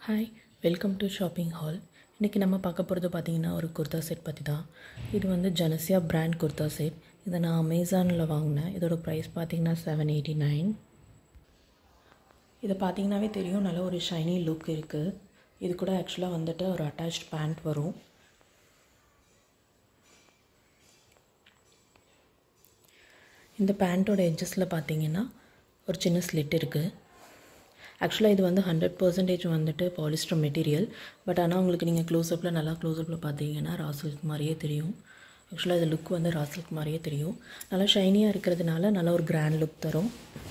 hi welcome to shopping haul இன்றைக்கி நம்ம பார்க்க போகிறது பார்த்தீங்கன்னா ஒரு குர்தா செட் பற்றி தான் இது வந்து ஜனசியா பிராண்ட் குர்தா செட் இதை நான் அமேசானில் வாங்கினேன் இதோட ப்ரைஸ் பார்த்தீங்கன்னா செவன் எயிட்டி நைன் இதை பார்த்தீங்கன்னாவே தெரியும் நல்ல ஒரு ஷைனி லுக் இருக்குது இது கூட ஆக்சுவலாக வந்துட்டு ஒரு அட்டாச்ட் பேண்ட் வரும் இந்த பேண்ட்டோட எட்ஜஸில் பார்த்தீங்கன்னா ஒரு சின்ன ஸ்லிட் இருக்குது ஆக்சுவலாக இது வந்து ஹண்ட்ரட் பர்சன்டேஜ் வந்துட்டு பாலிஸ்டர் மெட்டீரியல் பட் ஆனால் உங்களுக்கு நீங்கள் க்ளோஸ்அப்பில் நல்லா க்ளோஸ்அப்பில் பார்த்தீங்கன்னா ராசில்க் மாதிரியே தெரியும் ஆக்சுவலாக இது லுக் வந்து ராசில்க் மாதிரியே தெரியும் நல்லா ஷைனியாக இருக்கிறதுனால நல்ல ஒரு கிராண்ட் லுக் தரும்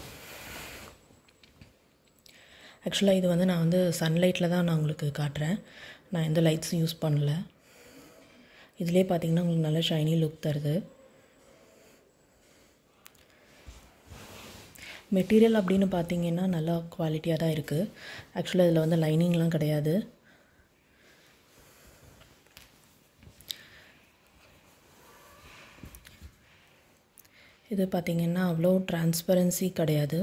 ஆக்சுவலாக இது வந்து நான் வந்து சன்லைட்டில் தான் நான் உங்களுக்கு காட்டுறேன் நான் எந்த லைட்ஸும் யூஸ் பண்ணல இதிலே பார்த்தீங்கன்னா உங்களுக்கு நல்ல ஷைனி லுக் தருது மெட்டீரியல் அப்படின்னு பார்த்தீங்கன்னா நல்லா குவாலிட்டியாக தான் இருக்குது ஆக்சுவலாக இதில் வந்து லைனிங்லாம் கிடையாது இது பார்த்திங்கன்னா அவ்வளோ டிரான்ஸ்பரன்சி கிடையாது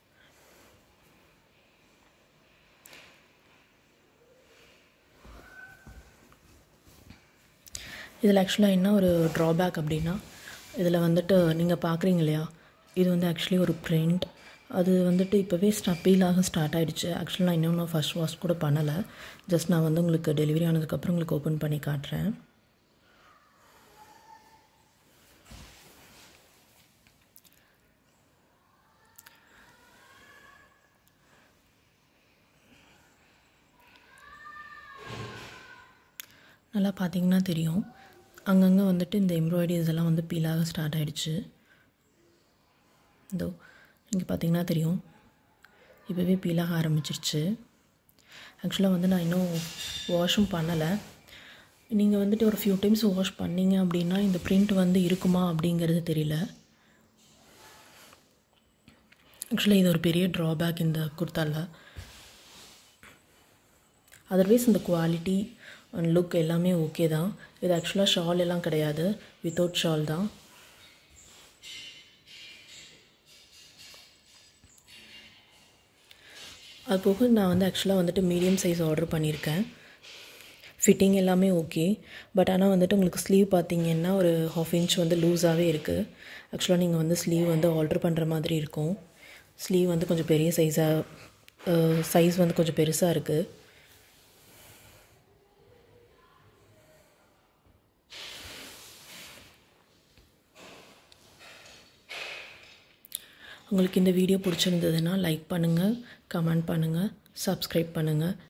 இதில் ஆக்சுவலாக என்ன ஒரு ட்ராபேக் அப்படின்னா இதில் வந்துட்டு நீங்கள் பார்க்குறீங்க இல்லையா இது வந்து ஆக்சுவலி ஒரு பிரிண்ட் அது வந்துட்டு இப்போவே ஸ்டா பீலாக ஸ்டார்ட் ஆகிடுச்சு ஆக்சுவலாக நான் இன்னும் நான் ஃபஸ்ட் வாஷ் கூட பண்ணலை ஜஸ்ட் நான் வந்து உங்களுக்கு டெலிவரி ஆனதுக்கப்புறம் உங்களுக்கு ஓப்பன் பண்ணி காட்டுறேன் நல்லா பார்த்தீங்கன்னா தெரியும் அங்கங்கே வந்துட்டு இந்த எம்ப்ராய்டரிஸ் எல்லாம் வந்து பீலாக ஸ்டார்ட் ஆகிடுச்சு இதோ இங்கே பார்த்தீங்கன்னா தெரியும் இப்போவே பீலாக ஆரம்பிச்சிருச்சு ஆக்சுவலாக வந்து நான் இன்னும் வாஷும் பண்ணலை நீங்கள் வந்துட்டு ஒரு ஃபியூ டைம்ஸ் வாஷ் பண்ணீங்க அப்படின்னா இந்த பிரிண்ட் வந்து இருக்குமா அப்படிங்கிறது தெரியல ஆக்சுவலாக இது ஒரு பெரிய ட்ராபேக் இந்த குர்த்தாவில் அதர்வைஸ் இந்த குவாலிட்டி அண்ட் லுக் எல்லாமே ஓகே தான் இது ஆக்சுவலாக ஷால் எல்லாம் கிடையாது வித்தவுட் ஷால் தான் அது போக நான் வந்து ஆக்சுவலாக வந்துட்டு மீடியம் சைஸ் ஆர்டர் பண்ணியிருக்கேன் ஃபிட்டிங் எல்லாமே ஓகே பட் ஆனால் வந்துட்டு உங்களுக்கு ஸ்லீவ் பார்த்தீங்கன்னா ஒரு ஹாஃப் இன்ச் வந்து லூஸாகவே இருக்குது ஆக்சுவலாக நீங்கள் வந்து ஸ்லீவ் வந்து ஆல்ட்ரு பண்ணுற மாதிரி இருக்கும் ஸ்லீவ் வந்து கொஞ்சம் பெரிய சைஸாக சைஸ் வந்து கொஞ்சம் பெருசாக இருக்குது உங்களுக்கு இந்த வீடியோ பிடிச்சிருந்ததுன்னா லைக் பண்ணுங்கள் கமெண்ட் பண்ணுங்கள் சப்ஸ்கிரைப் பண்ணுங்கள்